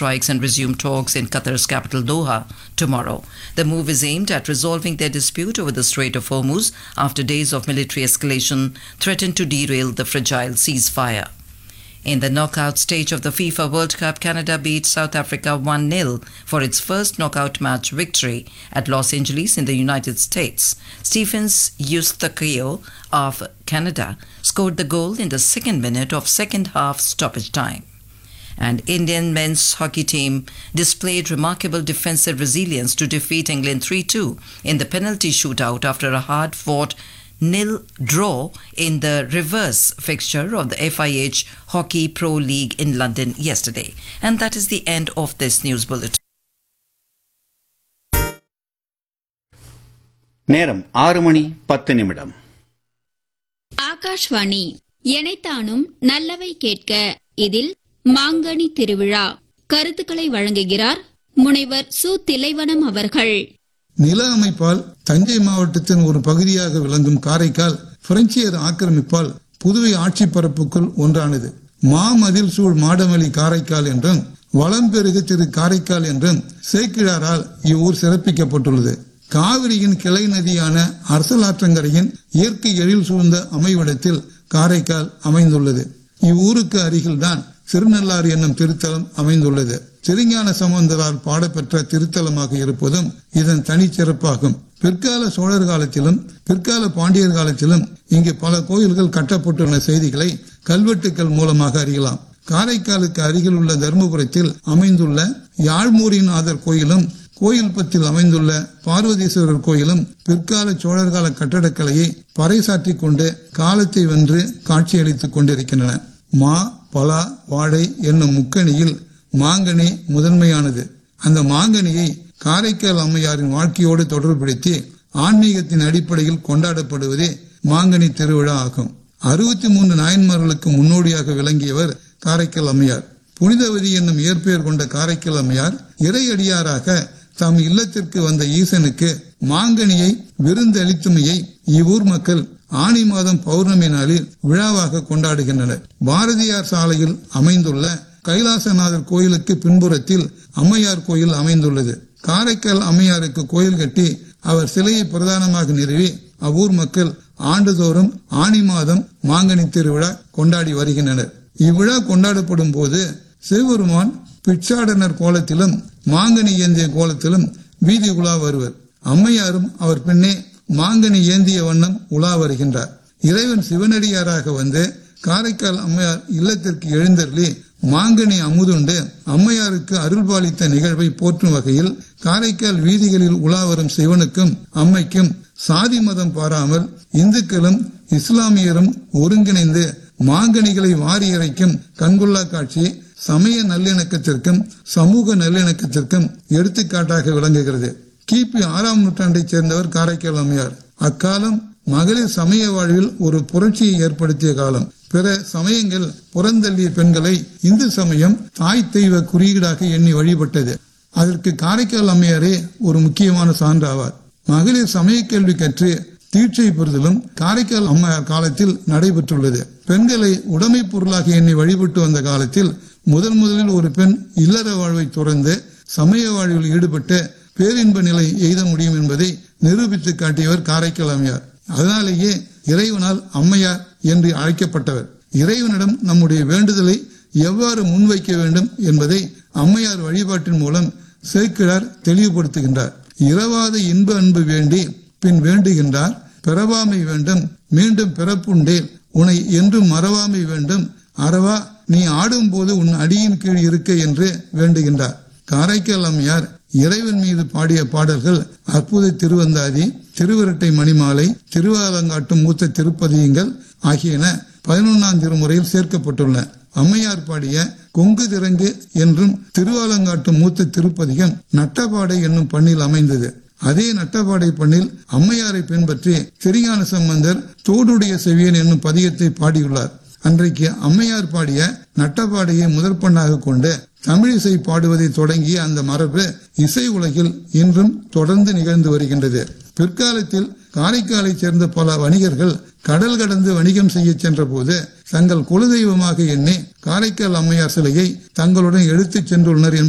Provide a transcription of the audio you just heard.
strikes and resume talks in Qatar's capital Doha tomorrow. The move is aimed at resolving their dispute over the Strait of Hormuz after days of military escalation threatened to derail the fragile ceasefire. In the knockout stage of the FIFA World Cup, Canada beat South Africa 1 0 for its first knockout match victory at Los Angeles in the United States. Stephens Eustakio of Canada scored the goal in the second minute of second half stoppage time. And Indian men's hockey team displayed remarkable defensive resilience to defeat England 3-2 in the penalty shootout after a hard-fought nil draw in the reverse fixture of the FIH Hockey Pro League in London yesterday. And that is the end of this news bulletin. நேரம் ஆறு மணி பத்து நிமிடம் ஆகாஷ்வாணி எனைத்தானும் நல்லவை கேட்க இதில் மாங்கனி திருவிழா கருத்துக்களை வழங்குகிறார் முனைவர் சு திலைவனம் அவர்கள் நில அமைப்பால் தஞ்சை மாவட்டத்தின் ஒரு பகுதியாக விளங்கும் காரைக்கால் பிரெஞ்சியர் ஆக்கிரமிப்பால் புதுவை ஆட்சி பரப்புக்குள் ஒன்றானது மாமதில் சூழ் மாடமலி காரைக்கால் என்றும் வளம்பெருகு திரு காரைக்கால் என்றும் சேக்கிழாரால் இவ்வூர் சிறப்பிக்கப்பட்டுள்ளது காவிரியின் கிளை நதியான அரசலாற்றங்கரையின் இயற்கை எழில் சூழ்ந்த அமைவிடத்தில் காரைக்கால் அமைந்துள்ளது இவ்வூருக்கு அருகில்தான் திருநள்ளாறு என்னும் திருத்தலம் அமைந்துள்ளது திருஞான சம்பந்தரால் பாடப்பெற்ற திருத்தலமாக இருப்பதும் இதன் தனிச்சிறப்பாகும் பிற்கால சோழர் காலத்திலும் பிற்கால பாண்டியர் காலத்திலும் இங்கு பல கோயில்கள் கட்டப்பட்டுள்ள செய்திகளை கல்வெட்டுக்கள் மூலமாக அறியலாம் காரைக்காலுக்கு அருகில் உள்ள தர்மபுரத்தில் அமைந்துள்ள யாழ்மூரிநாதர் கோயிலும் கோயில் பத்தில் அமைந்துள்ள பார்வதீஸ்வரர் கோயிலும் பிற்கால சோழர்கால கட்டடக்கலையை பறைசாற்றிக் கொண்டு காலத்தை வென்று காட்சியளித்துக் கொண்டிருக்கின்றன மா பலா வாழை என்னும் முக்கணியில் மாங்கனி முதன்மையானது அந்த மாங்கனியை காரைக்கால் அம்மையாரின் வாழ்க்கையோடு தொடர்புபடுத்தி ஆன்மீகத்தின் அடிப்படையில் கொண்டாடப்படுவதே மாங்கனி திருவிழா ஆகும் அறுபத்தி மூன்று நாயன்மார்களுக்கு முன்னோடியாக விளங்கியவர் காரைக்கால் அம்மையார் புனிதவதி என்னும் இயற்பெயர் கொண்ட காரைக்கால் அம்மையார் இறையடியாராக தம் இல்லத்திற்கு வந்த ஈசனுக்கு மாங்கனியை விருந்தளித்துமையை இவ்வூர் மக்கள் ஆணி மாதம் பௌர்ணமி நாளில் விழாவாக கொண்டாடுகின்றனர் பாரதியார் சாலையில் அமைந்துள்ள கைலாசநாதர் கோயிலுக்கு பின்புறத்தில் அம்மையார் கோயில் அமைந்துள்ளது காரைக்கால் அம்மையாருக்கு கோயில் கட்டி அவர் சிலையை பிரதானமாக நிறுவி அவ்வூர் மக்கள் ஆண்டுதோறும் ஆணி மாதம் மாங்கனி திருவிழா கொண்டாடி வருகின்றனர் இவ்விழா கொண்டாடப்படும் போது சிவபெருமான் பிச்சாடனர் கோலத்திலும் மாங்கனி ஏந்திய கோலத்திலும் வீதி உலா வருவர் அம்மையாரும் அவர் பின்னே மாங்கனி ஏந்திய வண்ணம் உலா வருகின்றார் இறைவன் சிவனடியாராக வந்து காரைக்கால் அம்மையார் இல்லத்திற்கு எழுந்தருளி மாங்கனி அமுதுண்டு அம்மையாருக்கு அருள்பாலித்த நிகழ்வை போற்றும் வகையில் காரைக்கால் வீதிகளில் உலா வரும் சிவனுக்கும் அம்மைக்கும் சாதி மதம் பாராமல் இந்துக்களும் இஸ்லாமியரும் ஒருங்கிணைந்து மாங்கனிகளை வாரி இறைக்கும் கண்கொள்ளா காட்சி சமய நல்லிணக்கத்திற்கும் சமூக நல்லிணக்கத்திற்கும் எடுத்துக்காட்டாக விளங்குகிறது கிபி ஆறாம் நூற்றாண்டைச் சேர்ந்தவர் காரைக்கால் அம்மையார் அக்காலம் மகளிர் சமய வாழ்வில் ஒரு புரட்சியை ஏற்படுத்திய காலம் பிற சமயங்கள் புறந்தள்ளிய பெண்களை இந்து சமயம் தாய் தெய்வ குறியீடாக எண்ணி வழிபட்டது அதற்கு காரைக்கால் அம்மையாரே ஒரு முக்கியமான சான்றாவார் மகளிர் சமய கேள்வி கற்று தீட்சை பெறுதலும் காரைக்கால் அம்மையார் காலத்தில் நடைபெற்றுள்ளது பெண்களை உடைமை பொருளாக எண்ணி வழிபட்டு வந்த காலத்தில் முதன் முதலில் ஒரு பெண் இல்லற வாழ்வை துறந்து சமய வாழ்வில் ஈடுபட்டு பேரின்ப நிலை எய்த முடியும் என்பதை நிரூபித்து காட்டியவர் காரைக்கால் அம்மையார் அதனாலேயே இறைவனால் அம்மையார் என்று அழைக்கப்பட்டவர் இறைவனிடம் நம்முடைய வேண்டுதலை எவ்வாறு முன்வைக்க வேண்டும் என்பதை அம்மையார் வழிபாட்டின் மூலம் சேக்கிழார் தெளிவுபடுத்துகின்றார் இரவாத இன்ப அன்பு வேண்டி பின் வேண்டுகின்றார் பிறவாமை வேண்டும் மீண்டும் பிறப்புண்டேன் உன்னை என்றும் மறவாமை வேண்டும் அறவா நீ ஆடும்போது உன் அடியின் கீழ் இருக்க என்று வேண்டுகின்றார் காரைக்கால் அம்மையார் இறைவன் மீது பாடிய பாடல்கள் அற்புத திருவந்தாதி திருவிரட்டை மணிமாலை திருவாலங்காட்டும் மூத்த திருப்பதியங்கள் ஆகியன பதினொன்னாம் திருமுறையில் சேர்க்கப்பட்டுள்ளன அம்மையார் பாடிய கொங்கு திறங்கு என்றும் திருவாலங்காட்டும் மூத்த திருப்பதிகம் நட்டபாடை என்னும் பண்ணில் அமைந்தது அதே நட்டபாடை பண்ணில் அம்மையாரை பின்பற்றி திருஞான சம்பந்தர் தோடுடைய செவியன் என்னும் பதியத்தை பாடியுள்ளார் அன்றைக்கு அம்மையார் பாடிய நட்டபாடையை முதற்பண்ணாக கொண்டு தமிழிசை பாடுவதை தொடங்கிய அந்த மரபு இசை உலகில் இன்றும் தொடர்ந்து நிகழ்ந்து வருகின்றது பிற்காலத்தில் காரைக்காலைச் சேர்ந்த பல வணிகர்கள் கடல் கடந்து வணிகம் செய்ய சென்ற போது தங்கள் குலதெய்வமாக எண்ணி காரைக்கால் அம்மையார் சிலையை தங்களுடன் எடுத்துச் சென்றுள்ளனர் என்பது